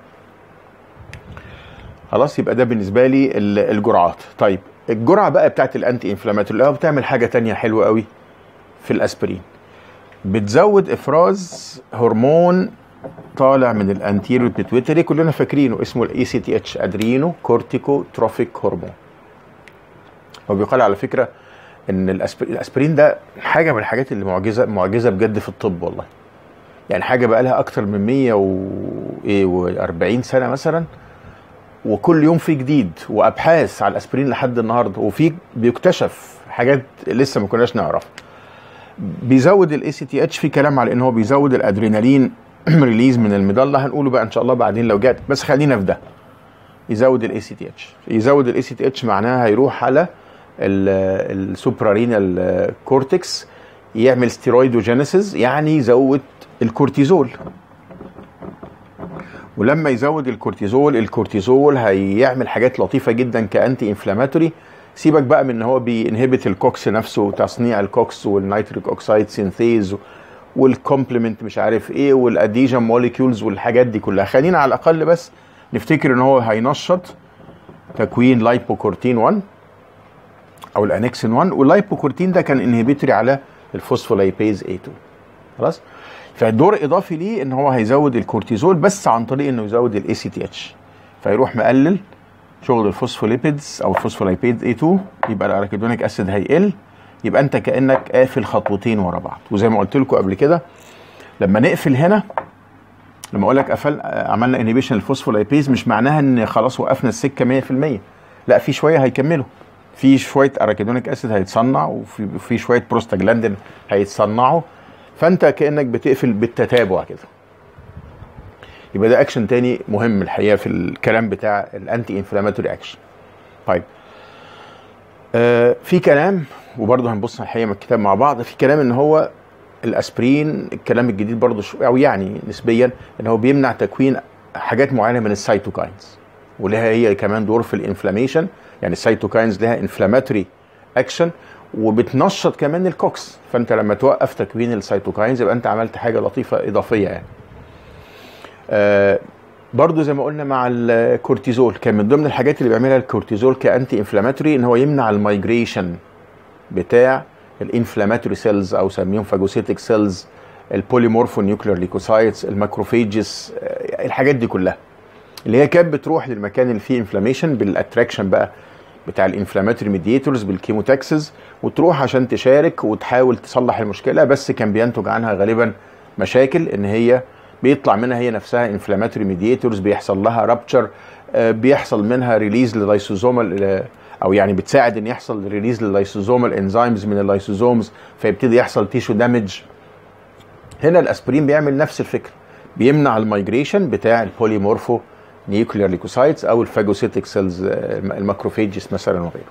A: خلاص يبقى ده بالنسبه لي الجرعات طيب الجرعه بقى بتاعت الانتي انفلاماتوري اللي هو بتعمل حاجه تانية حلوه قوي في الاسبرين بتزود افراز هرمون طالع من الانتيريو بيتويتري كلنا فاكرينه اسمه الاي سي تي اتش ادرينو كورتيكو تروفيك هرمون هو بيقال على فكره ان الاسبرين ده حاجه من الحاجات اللي معجزه معجزه بجد في الطب والله يعني حاجه بقى لها اكتر من 140 سنه مثلا وكل يوم في جديد وابحاث على الاسبرين لحد النهارده وفي بيكتشف حاجات لسه ما كناش نعرفها بيزود الاي سي تي اتش في كلام على ان هو بيزود الادرينالين ريليز من المضله هنقوله بقى ان شاء الله بعدين لو جات بس خلينا في ده يزود الاي سي تي اتش يزود الاي سي تي اتش معناها هيروح على السوبرارينال كورتكس يعمل ستيرويدوجينيسيس يعني يزود الكورتيزول ولما يزود الكورتيزول الكورتيزول هيعمل حاجات لطيفه جدا كانتي انفلاماتوري سيبك بقى من ان هو بينهبت الكوكس نفسه وتصنيع الكوكس والنيتريك اوكسايد سينثيز والكومبلمنت مش عارف ايه والاديجن موليكيولز والحاجات دي كلها خلينا على الاقل بس نفتكر ان هو هينشط تكوين لايبوكورتين 1 او الانكسين 1 واللايبوكورتين ده كان انهبيتوري على الفوسفولايبيز A2 خلاص فالدور اضافي ليه ان هو هيزود الكورتيزول بس عن طريق انه يزود الاي سي تي اتش فيروح مقلل شغل الفوسفوليبيدز او الفوسفولايبيد A2 يبقى الاركيدونيك اسيد هيقل يبقى انت كانك قافل خطوتين ورا بعض وزي ما قلت لكم قبل كده لما نقفل هنا لما اقول لك قفل عملنا انهبيشن الفوسفولايبيز مش معناها ان خلاص وقفنا السكه 100% لا في شويه هيكملوا في شويه اراكيدونيك اسيد هيتصنع وفي في شويه بروستاجلاندين هيتصنعوا فانت كانك بتقفل بالتتابع كده يبقى ده اكشن تاني مهم الحقيقه في الكلام بتاع الانتي انفلاماتوري اكشن طيب آه في كلام وبرضه هنبص الحقيقه من الكتاب مع بعض في كلام ان هو الاسبرين الكلام الجديد برضه او يعني نسبيا ان هو بيمنع تكوين حاجات معينه من السيتوكاينز ولها هي كمان دور في الانفلاميشن يعني السيتوكاينز لها انفلاماتوري اكشن وبتنشط كمان الكوكس فانت لما توقف تكوين السيتوكاينز يبقى انت عملت حاجه لطيفه اضافيه يعني آه برضو زي ما قلنا مع الكورتيزول كان من ضمن الحاجات اللي بيعملها الكورتيزول كانتي انفلاماتوري ان هو يمنع المايجريشن بتاع الانفلاماتوري سيلز او سميهم فاجوسيتك سيلز البوليمورفو نيوكلير ليكوسايتس الماكروفيجز الحاجات دي كلها اللي هي كانت بتروح للمكان اللي فيه انفلاميشن بالاتراكشن بقى بتاع الانفلاماتوري ميديتورز بالكيموتاكسز وتروح عشان تشارك وتحاول تصلح المشكله بس كان بينتج عنها غالبا مشاكل ان هي بيطلع منها هي نفسها انفلاماتوري ميديتورز بيحصل لها رابتشر بيحصل منها ريليز للايسوزومال او يعني بتساعد ان يحصل ريليز للايسوزومال انزيمز من اللايسوزومز فيبتدي يحصل تيشو دامج هنا الاسبرين بيعمل نفس الفكره بيمنع المايجريشن بتاع البوليمورفو نيوكلير ليكوسايتس او الفاجوسيتك سيلز الماكروفيجز مثلا وغيره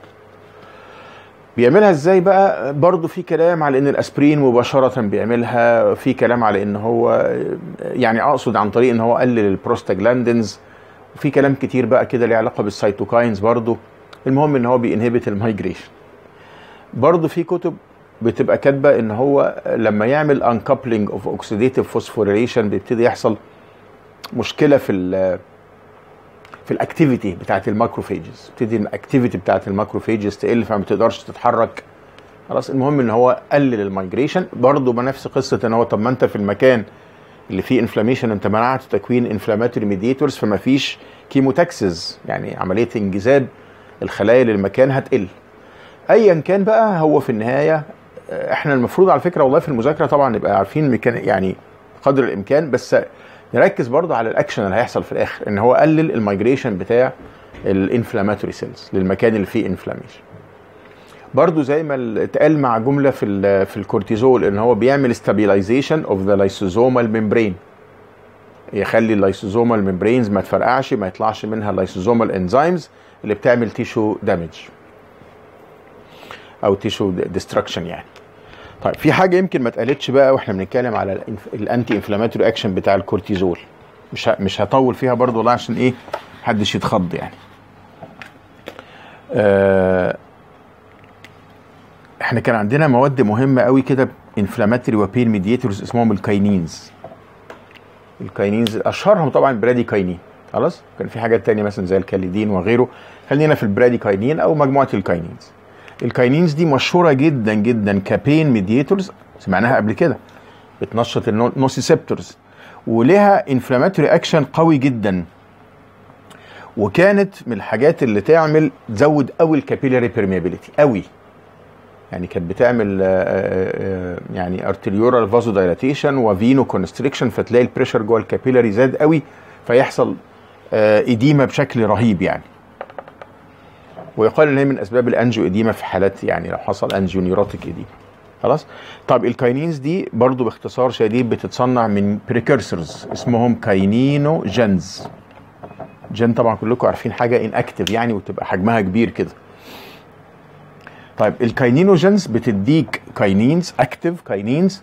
A: بيعملها ازاي بقى برضو في كلام على ان الاسبرين مباشرة بيعملها في كلام على ان هو يعني اقصد عن طريق ان هو قلل البروستاجلاندينز وفي كلام كتير بقى كده ليه علاقه بالسيتوكاينز برضو المهم ان هو بينهبت المايجريشن برضو في كتب بتبقى كاتبه ان هو لما يعمل انكابلنج اوف اوكسيديتيف فوسفوريليشن بيبتدي يحصل مشكله في ال في الاكتيفيتي بتاعت الماكروفيجز تبتدي الاكتيفيتي بتاعت الماكروفيجز تقل فما بتقدرش تتحرك خلاص المهم ان هو قلل المايجريشن برضه بنفس قصه ان هو طب ما انت في المكان اللي فيه انفلاميشن انت منعت تكوين انفلاماتوري ميديتورز فما فيش كيموتاكسز يعني عمليه انجذاب الخلايا للمكان هتقل ايا كان بقى هو في النهايه احنا المفروض على فكره والله في المذاكره طبعا نبقى عارفين مكان يعني قدر الامكان بس نركز برضه على الاكشن اللي هيحصل في الاخر ان هو قلل المايجريشن بتاع الانفلاماتوري سيلز للمكان اللي فيه انفلاميشن برضو زي ما اتقال مع جمله في في الكورتيزول ان هو بيعمل ستابيلايزيشن اوف ذا لايسوزومال ميمبرين يخلي اللايسوزومال ميمبرينز ما تفرقعش ما يطلعش منها اللايسوزومال انزيمز اللي بتعمل تيشو دامج او تيشو ديستركشن يعني طيب في حاجه يمكن ما اتقالتش بقى واحنا بنتكلم على الانتي انفلاماتوري اكشن بتاع الكورتيزول مش مش هطول فيها برضو والله عشان ايه محدش يتخض يعني آه احنا كان عندنا مواد مهمه قوي كده انفلاماتوري وبين ميديتورز اسمهم الكاينينز الكاينينز اشهرهم طبعا برادي كاينين خلاص كان في حاجات تانية مثلا زي الكاليدين وغيره خلينا في البرادي كاينين او مجموعه الكاينينز الكاينينز دي مشهوره جدا جدا كبين ميديتورز سمعناها قبل كده بتنشط النوسيسبتورز ولها انفلاماتوري اكشن قوي جدا وكانت من الحاجات اللي تعمل تزود قوي الكابيلاري بيرميابيليتي قوي يعني كانت بتعمل يعني ارتريورال فازو دايلاتيشن وفينو كونستريكشن فتلاقي البريشر جوه الكابيلاري زاد قوي فيحصل اديمه بشكل رهيب يعني ويقال ان هي من اسباب الانجيو اديمه في حالات يعني لو حصل انجيو نيوروتيك اديمه خلاص طب الكاينينز دي برضو باختصار شديد بتتصنع من بريكورسورز اسمهم كاينينو جنز جن طبعا كلكم عارفين حاجه ان اكتف يعني وتبقى حجمها كبير كده طيب الكاينينوجينز بتديك كاينينز اكتف كاينينز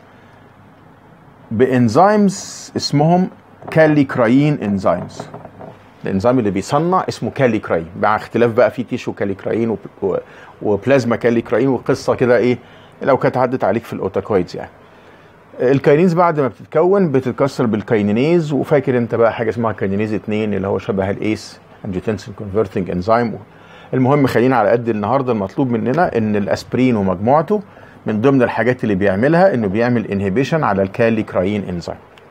A: بانزيمز اسمهم كاليكراين انزيمز الانزيم اللي بيصنع اسمه كاليكراين مع اختلاف بقى في تيشو كاليكراين وبلازما كاليكراين وقصه كده ايه لو كانت عدت عليك في الاوتاكويدز يعني الكاينينز بعد ما بتتكون بتتكسر بالكاينينيز وفاكر انت بقى حاجه اسمها كاينينيز 2 اللي هو شبه الايس انجيوتنسين كونفرتنج انزيم المهم خلينا على قد النهارده المطلوب مننا ان الاسبرين ومجموعته من ضمن الحاجات اللي بيعملها انه بيعمل انهبيشن على الكاليكراين انزيم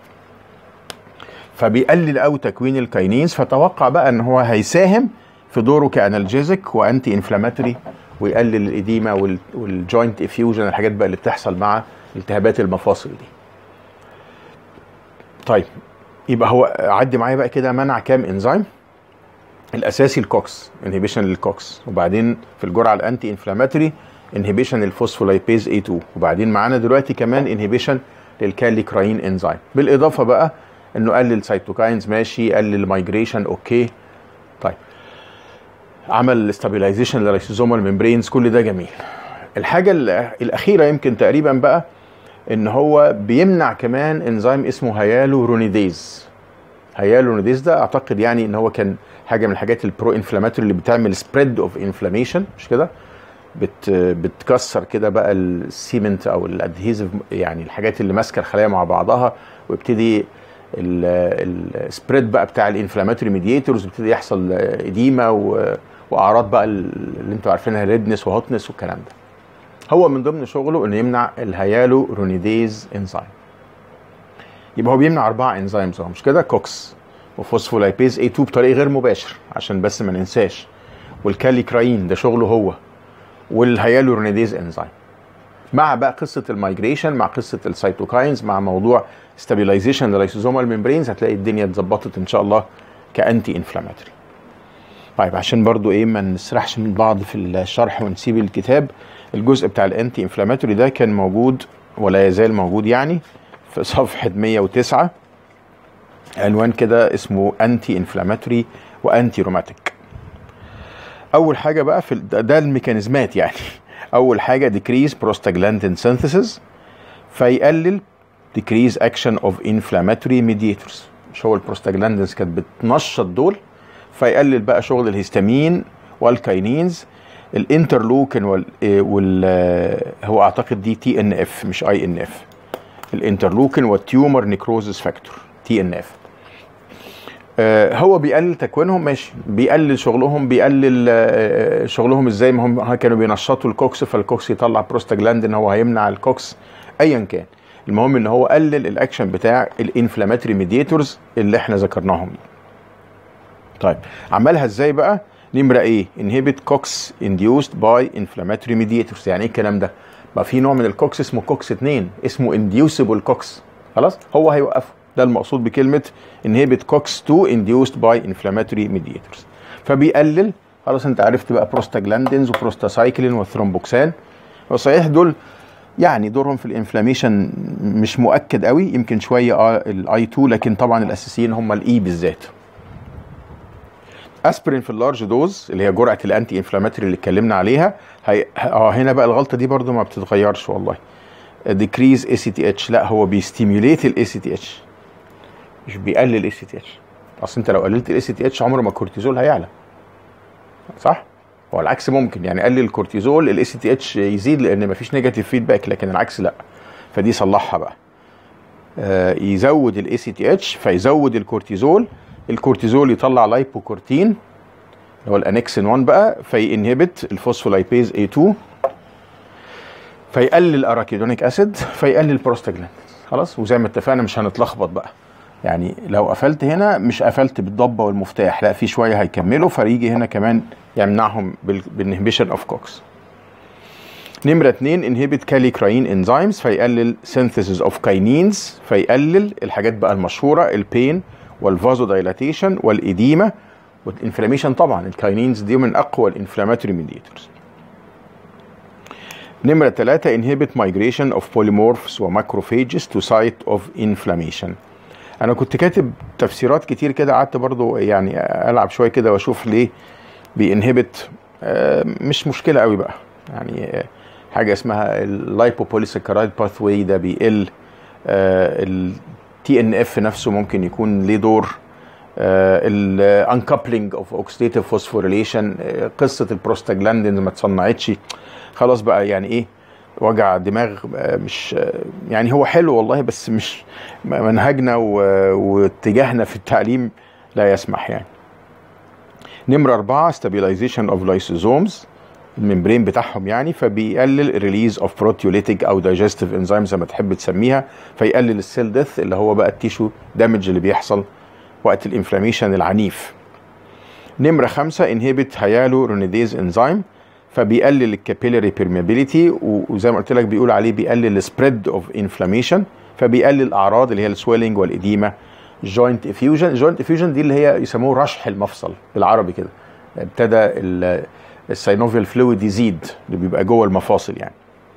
A: فبيقلل قوي تكوين الكاينينز فتوقع بقى ان هو هيساهم في دوره كانالجيزك وانتي انفلاماتوري ويقلل الاديمه والجوينت افيوجن الحاجات بقى اللي بتحصل مع التهابات المفاصل دي طيب يبقى هو عدي معايا بقى كده منع كام انزيم الاساسي الكوكس انهبيشن للكوكس وبعدين في الجرعه الانتي انفلاماتوري انهبيشن الفوسفولايبيز A2 وبعدين معانا دلوقتي كمان انهبيشن للكاليكراين انزيم بالاضافه بقى انه قلل سيتوكاينز ماشي قلل مايجريشن اوكي طيب عمل ستابيلايزيشن لللايسوزومال ميمبرينز كل ده جميل الحاجه الاخيره يمكن تقريبا بقى ان هو بيمنع كمان انزيم اسمه هيالورونيديز هيالورونيديز ده اعتقد يعني ان هو كان حاجه من الحاجات البرو انفلاماتوري اللي بتعمل سبريد اوف انفلاميشن مش كده بت بتكسر كده بقى السيمنت او الادهيزيف يعني الحاجات اللي ماسكه الخلايا مع بعضها ويبتدي السبريد بقى بتاع الانفلاماتوري ميديتورز ويبتدي يحصل اديمه واعراض بقى اللي انتوا عارفينها ريدنس وهوتنس والكلام ده هو من ضمن شغله انه يمنع الهيالو رونيديز انزيم يبقى هو بيمنع اربع انزيمز مش كده كوكس وفوسفولايبيز A2 بطريق غير مباشر عشان بس ما ننساش والكاليكراين ده شغله هو والهيالورونيديز انزيم مع بقى قصه المايجريشن مع قصه السيتوكاينز مع موضوع ستابيلايزيشن للايسوزومال ميمبرينز هتلاقي الدنيا اتظبطت ان شاء الله كانتي انفلاماتوري طيب عشان برضو ايه ما نسرحش من بعض في الشرح ونسيب الكتاب الجزء بتاع الانتي انفلاماتوري ده كان موجود ولا يزال موجود يعني في صفحه 109 عنوان كده اسمه انتي انفلاماتوري وانتي روماتيك اول حاجه بقى في ده, ده الميكانيزمات يعني اول حاجه decrease prostaglandin synthesis فيقلل decrease action of inflammatory mediators مش هو البروستاجلاندينز كانت بتنشط دول فيقلل بقى شغل الهستامين والكاينينز الانترلوكين وال, وال هو اعتقد دي تي ان اف مش اي ان اف الانترلوكين والتيومر نيكروزس فاكتور تي ان اف هو بيقلل تكوينهم ماشي بيقلل شغلهم بيقلل آه، شغلهم ازاي ما هم كانوا بينشطوا الكوكس فالكوكس يطلع بروستاجلاندين هو هيمنع الكوكس ايا كان المهم ان هو قلل الاكشن بتاع الانفلاماتري ميديتورز اللي احنا ذكرناهم طيب عملها ازاي بقى نمره ايه انهبت كوكس انديوست باي انفلاماتوري ميديتورز يعني ايه الكلام ده بقى في نوع من الكوكس اسمه كوكس 2 اسمه انديوسبل كوكس خلاص هو هيوقفه ده المقصود بكلمه انهبت كوكس 2 انديوست باي انفلاماتوري ميديتورز فبيقلل خلاص انت عرفت بقى بروستاجلاندينز وبروستاسايكلين والثرومبوكسان وصحيح دول يعني دورهم في الانفلاميشن مش مؤكد قوي يمكن شويه اه الاي 2 لكن طبعا الاساسيين هم الاي بالذات اسبرين في اللارج دوز اللي هي جرعه الانتي انفلاماتوري اللي اتكلمنا عليها هي اه هنا بقى الغلطه دي برده ما بتتغيرش والله ديكريز اي سي تي اتش لا هو بيستيميوليت الاي سي تي اتش مش بيقلل الاي سي تي اتش اصل انت لو قللت الاي سي تي اتش عمره ما الكورتيزول هيعلى صح هو العكس ممكن يعني قلل الكورتيزول الاي سي تي اتش يزيد لان مفيش نيجاتيف فيدباك لكن العكس لا فدي صلحها بقى آه يزود الاي سي تي اتش فيزود الكورتيزول الكورتيزول يطلع لايبوكورتين اللي هو الانكسين 1 بقى فينهبت الفوسفولايبيز اي 2 فيقلل اراكيدونيك اسيد فيقلل بروستاجلاند خلاص وزي ما اتفقنا مش هنتلخبط بقى يعني لو قفلت هنا مش قفلت بالضبه والمفتاح لا في شويه هيكملوا فيجي هنا كمان يمنعهم بالانهبيشن اوف كوكس نمرة اتنين انهبت كاليكراين انزيمز فيقلل synthesis اوف كاينينز فيقلل الحاجات بقى المشهورة البين والفازو دايلاتيشن والإديمة والانفلاميشن طبعا الكاينينز دي من أقوى الانفلاماتوري ميديتورز نمرة ثلاثة inhibit migration of polymorphs وماكروفيجز to site of inflammation انا كنت كاتب تفسيرات كتير كده قعدت برضو يعني العب شويه كده واشوف ليه بينهبت مش مشكله قوي بقى يعني حاجه اسمها اللايبوبوليسكرايد باثوي ده بيقل التي ان اف نفسه ممكن يكون ليه دور الانكابلنج اوف اوكسيديتيف فوسفوريليشن قصه البروستاجلاندين ما اتصنعتش خلاص بقى يعني ايه وجع دماغ مش يعني هو حلو والله بس مش منهجنا واتجاهنا في التعليم لا يسمح يعني نمرة أربعة stabilization of lysosomes الممبرين بتاعهم يعني فبيقلل ريليز اوف بروتيوليتيك او دايجستيف انزيم زي ما تحب تسميها فيقلل السيل ديث اللي هو بقى التيشو دامج اللي بيحصل وقت الانفلاميشن العنيف نمرة خمسة انهبت هيالو رونيديز انزيم فبيقلل الكابيلاري بيرميابيليتي وزي ما قلت لك بيقول عليه بيقلل السبريد اوف انفلاميشن فبيقلل الاعراض اللي هي السويلنج والاديمه جوينت افيوجن جوينت افيوجن دي اللي هي يسموه رشح المفصل بالعربي كده ابتدى الساينوفيال فلويد يزيد اللي بيبقى جوه المفاصل يعني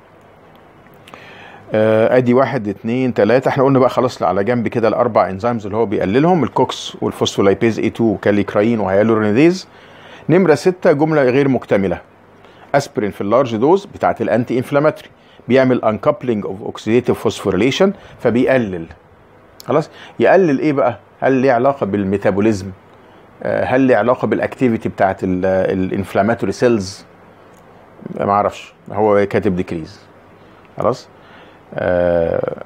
A: آه ادي واحد اتنين تلاته احنا قلنا بقى خلاص على جنب كده الاربع انزيمز اللي هو بيقللهم الكوكس والفوسفولايبيز اي 2 وكاليكراين وهيالورونيديز نمره سته جمله غير مكتمله اسبرين في اللارج دوز بتاعت الانتي انفلاماتوري بيعمل انكابلنج اوف اوكسيديتيف فوسفوريليشن فبيقلل خلاص يقلل ايه بقى هل ليه علاقه بالميتابوليزم هل ليه علاقه بالاكتيفيتي بتاعت الانفلاماتوري سيلز ما اعرفش هو كاتب ديكريز خلاص آه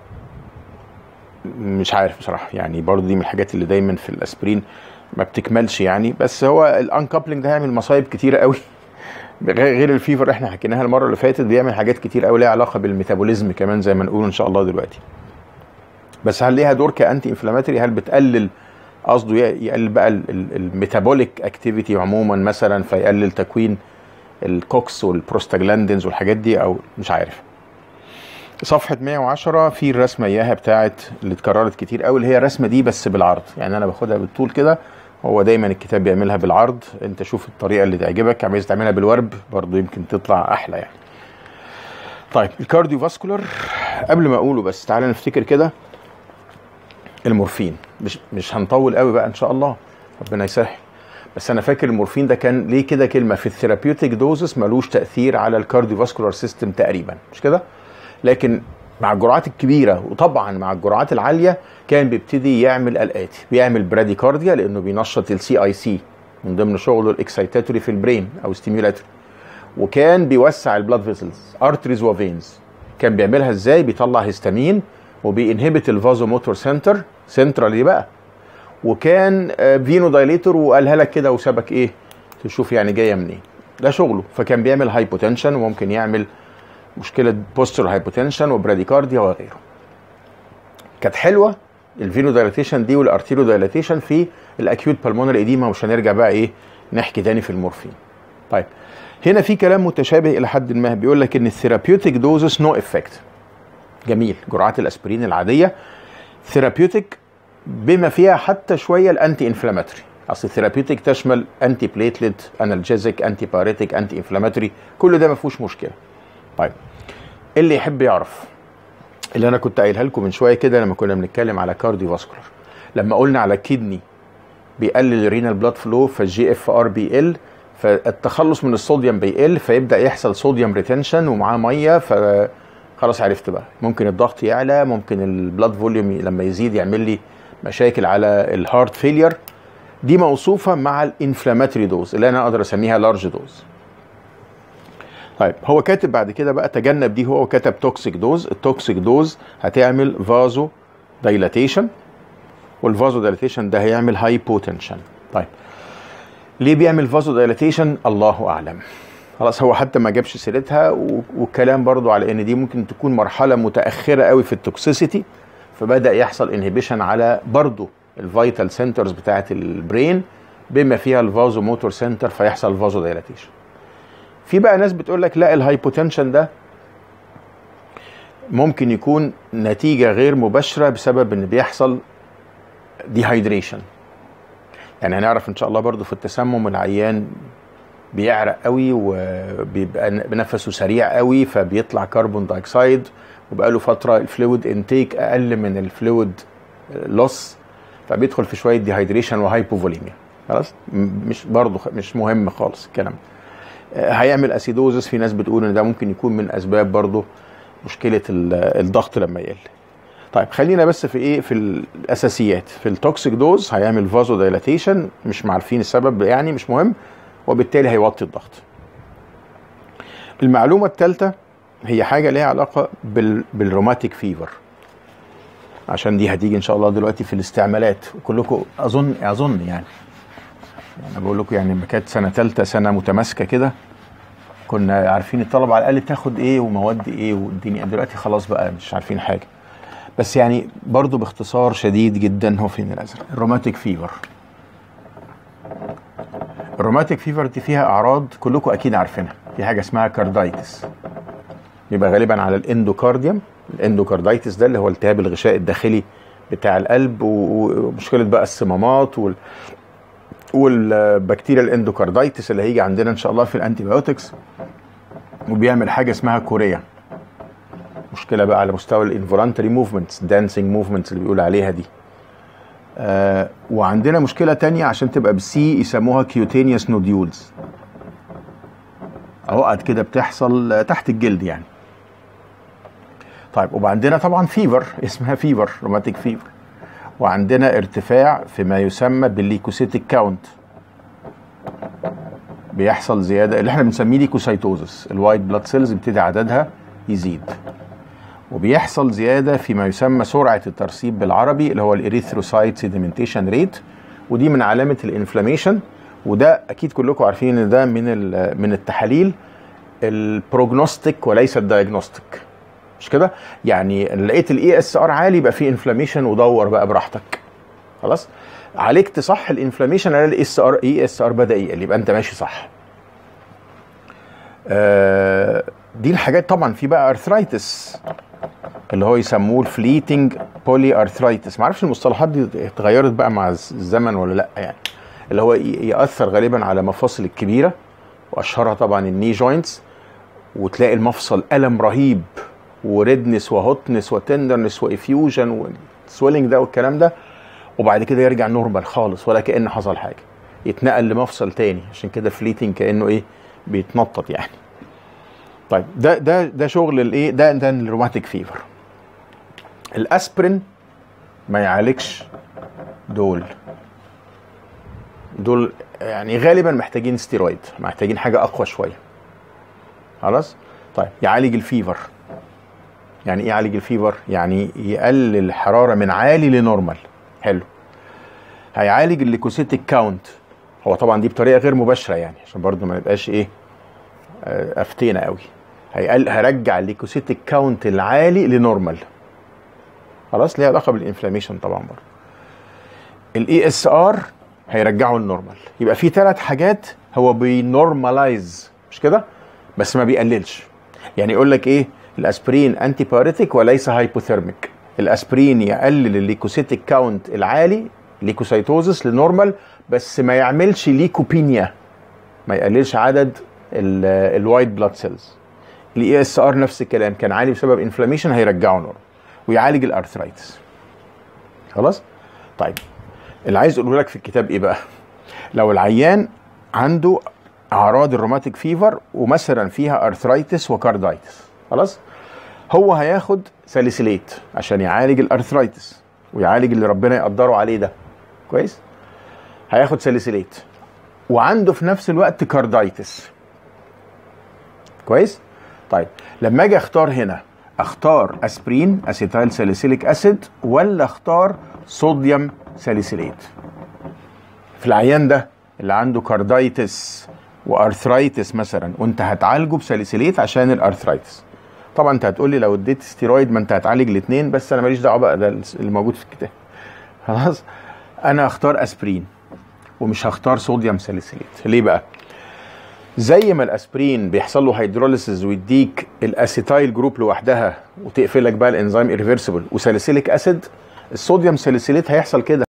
A: مش عارف بصراحه يعني برضه دي من الحاجات اللي دايما في الاسبرين ما بتكملش يعني بس هو الانكابلنج ده هيعمل مصايب كتيره قوي غير الفيفر احنا حكيناها المره اللي فاتت بيعمل حاجات كتير قوي ليها علاقه بالميتابوليزم كمان زي ما نقول ان شاء الله دلوقتي بس هل ليها دور كانتي انفلاماتوري هل بتقلل قصده يقلل بقى الميتابوليك اكتيفيتي عموما مثلا فيقلل تكوين الكوكس والبروستاجلاندينز والحاجات دي او مش عارف صفحة 110 في الرسمة اياها بتاعت اللي اتكررت كتير قوي اللي هي الرسمة دي بس بالعرض يعني انا باخدها بالطول كده هو دايما الكتاب بيعملها بالعرض انت شوف الطريقة اللي تعجبك عايز تعملها بالورب برضو يمكن تطلع احلى يعني طيب الكارديو فاسكولار قبل ما اقوله بس تعالى نفتكر كده المورفين مش مش هنطول قوي بقى ان شاء الله ربنا يسهل بس انا فاكر المورفين ده كان ليه كده كلمه في الثيرابيوتيك دوزس ملوش تاثير على الكارديو فاسكولار سيستم تقريبا مش كده لكن مع الجرعات الكبيره وطبعا مع الجرعات العاليه كان بيبتدي يعمل الاتي بيعمل براديكارديا لانه بينشط السي اي سي من ضمن شغله الاكسيتاتوري في البرين او ستيميولاتوري وكان بيوسع البلاد فيسلز ارتريز وفينز كان بيعملها ازاي بيطلع هيستامين وبينهبت الفازو موتور سنتر سنترالي بقى وكان فينو دايليتور وقالها لك كده وسابك ايه تشوف يعني جايه منين ده شغله فكان بيعمل هايبوتنشن وممكن يعمل مشكله بوستر هايبوتنشن وبراديكارديا وغيره كانت حلوه الفينو دايليتيشن دي والارتيريو دايليتيشن في الاكيوت بالمونري اديما مش هنرجع بقى ايه نحكي تاني في المورفين طيب هنا في كلام متشابه الى حد ما بيقول لك ان الثيرابيوتيك دوزس نو افكت جميل جرعات الاسبرين العاديه ثيرابيوتيك بما فيها حتى شويه الانتي انفلاماتوري اصل الثيرابيوتيك تشمل انتي بليتلت انالجيزيك انتي باريتيك انتي انفلاماتوري كل ده ما فيهوش مشكله طيب اللي يحب يعرف اللي انا كنت قايلها لكم من شويه كده لما كنا بنتكلم على كارديو فاسكولار لما قلنا على الكدني بيقلل الرينال بلاد فلو فالجي اف ار بيقل فالتخلص من الصوديوم بيقل فيبدا يحصل صوديوم ريتنشن ومعاه ميه ف خلاص عرفت بقى ممكن الضغط يعلى ممكن البلاد فوليوم لما يزيد يعمل لي مشاكل على الهارت فيلير دي موصوفه مع الانفلاماتوري دوز اللي انا اقدر اسميها لارج دوز طيب هو كاتب بعد كده بقى تجنب دي هو وكتب توكسيك دوز التوكسيك دوز هتعمل فازو دايلاتيشن والفازو دايلاتيشن ده هيعمل هايبوتنشن طيب ليه بيعمل فازو دايلاتيشن الله اعلم خلاص هو حتى ما جابش سيرتها والكلام برضو على ان دي ممكن تكون مرحله متاخره قوي في التوكسيسيتي فبدا يحصل انهبيشن على برضو الفيتال سنترز بتاعه البرين بما فيها الفازو موتور سنتر فيحصل فازو دايلاتيشن في بقى ناس بتقول لك لا الهايبوتنشن ده ممكن يكون نتيجة غير مباشرة بسبب ان بيحصل ديهايدريشن يعني هنعرف ان شاء الله برضو في التسمم العيان بيعرق قوي وبيبقى نفسه سريع قوي فبيطلع كربون دايوكسيد وبقى له فترة الفلويد انتيك اقل من الفلويد لوس فبيدخل في شوية ديهايدريشن وهايبوفوليميا خلاص مش برضو مش مهم خالص الكلام ده هيعمل اسيدوزس في ناس بتقول ان ده ممكن يكون من اسباب برضه مشكله الضغط لما يقل طيب خلينا بس في ايه في الاساسيات في التوكسيك دوز هيعمل فازو دايلاتيشن مش عارفين السبب يعني مش مهم وبالتالي هيوطي الضغط المعلومه الثالثه هي حاجه ليها علاقه بال بالروماتيك فيفر عشان دي هتيجي ان شاء الله دلوقتي في الاستعمالات كلكم اظن اظن يعني انا بقول لكم يعني لما كانت سنه ثالثه سنه متماسكه كده كنا عارفين الطلبه على الاقل تاخد ايه ومواد ايه والدنيا دلوقتي خلاص بقى مش عارفين حاجه بس يعني برضو باختصار شديد جدا هو فين الازرق الروماتيك فيفر الروماتيك فيفر دي فيها اعراض كلكم اكيد عارفينها في حاجه اسمها كاردايتس بيبقى غالبا على الاندوكارديوم الاندوكاردايتس ده اللي هو التهاب الغشاء الداخلي بتاع القلب ومشكله بقى الصمامات وال والبكتيريا الاندوكاردايتس اللي هيجي عندنا ان شاء الله في الانتيبيوتكس وبيعمل حاجه اسمها كوريا مشكله بقى على مستوى الانفولانتري موفمنتس دانسينج موفمنتس اللي بيقول عليها دي آه وعندنا مشكله تانية عشان تبقى بالسي يسموها كيوتينيوس نوديولز عقد كده بتحصل تحت الجلد يعني طيب وعندنا طبعا فيفر اسمها فيفر روماتيك فيفر وعندنا ارتفاع في ما يسمى بالليكوسيتيك كاونت بيحصل زياده اللي احنا بنسميه ليكوسايتوزس الوايت بلاد سيلز بيبتدي عددها يزيد وبيحصل زياده في ما يسمى سرعه الترسيب بالعربي اللي هو الاريثروسايت سيديمنتيشن ريت ودي من علامه الانفلاميشن وده اكيد كلكم عارفين ان ده من من التحاليل البروجنوستيك وليس الدايجنوستيك مش كده يعني لقيت الاي اس ار عالي يبقى في انفلاميشن ودور بقى براحتك خلاص عالجت صح الانفلاميشن الاقي الاي اس ار اي اس ار بدا يقل يبقى انت ماشي صح آه دي الحاجات طبعا في بقى ارثرايتس اللي هو يسموه الفليتنج بولي ارثرايتس معرفش المصطلحات دي اتغيرت بقى مع الزمن ولا لا يعني اللي هو ياثر غالبا على مفاصل الكبيره واشهرها طبعا الني جوينتس وتلاقي المفصل الم رهيب وريدنس وهوتنس وتندرنس وافيوجن والسويلنج ده والكلام ده وبعد كده يرجع نورمال خالص ولا كان حصل حاجه يتنقل لمفصل تاني عشان كده فليتنج كانه ايه بيتنطط يعني طيب ده ده ده شغل الايه ده ده الروماتيك فيفر الاسبرين ما يعالجش دول دول يعني غالبا محتاجين ستيرويد محتاجين حاجه اقوى شويه خلاص طيب يعالج الفيفر يعني ايه يعالج الفيفر يعني يقلل الحراره من عالي لنورمال حلو هيعالج الليكوسيتيك كاونت هو طبعا دي بطريقه غير مباشره يعني عشان برضو ما نبقاش ايه آه، افتينا قوي هيقل هرجع الليكوسيتيك كاونت العالي لنورمال خلاص ليها علاقه بالانفلاميشن طبعا برضه الاي اس ار هيرجعه للنورمال يبقى في ثلاث حاجات هو بينورماليز مش كده بس ما بيقللش يعني يقول لك ايه الاسبرين انتي باريتيك وليس هايبوثيرميك الاسبرين يقلل الليكوسيتيك كاونت العالي ليكوسيتوزس لنورمال بس ما يعملش ليكوبينيا ما يقللش عدد الوايت بلاد سيلز الاي اس ار نفس الكلام كان عالي بسبب انفلاميشن هيرجعه نورمال ويعالج الارثرايتس خلاص طيب اللي عايز اقوله لك في الكتاب ايه بقى لو العيان عنده اعراض الروماتيك فيفر ومثلا فيها ارثرايتس وكاردايتس خلاص هو هياخد ساليسيليت عشان يعالج الارثرايتس ويعالج اللي ربنا يقدره عليه ده كويس هياخد ساليسيليت وعنده في نفس الوقت كاردايتس كويس طيب لما اجي اختار هنا اختار اسبرين اسيتايل ساليسيليك اسيد ولا اختار صوديوم ساليسيليت في العيان ده اللي عنده كاردايتس وارثرايتس مثلا وانت هتعالجه بساليسيليت عشان الارثرايتس طبعا انت هتقول لي لو اديت ستيرويد ما انت هتعالج الاثنين بس انا ماليش دعوه بقى ده اللي موجود في الكتاب خلاص انا هختار اسبرين ومش هختار صوديوم ساليسيليت ليه بقى زي ما الاسبرين بيحصل له هيدروليسيس ويديك الاسيتايل جروب لوحدها وتقفلك بقى الانزيم ايرفيرسيبل وساليسيليك اسيد الصوديوم ساليسيليت هيحصل كده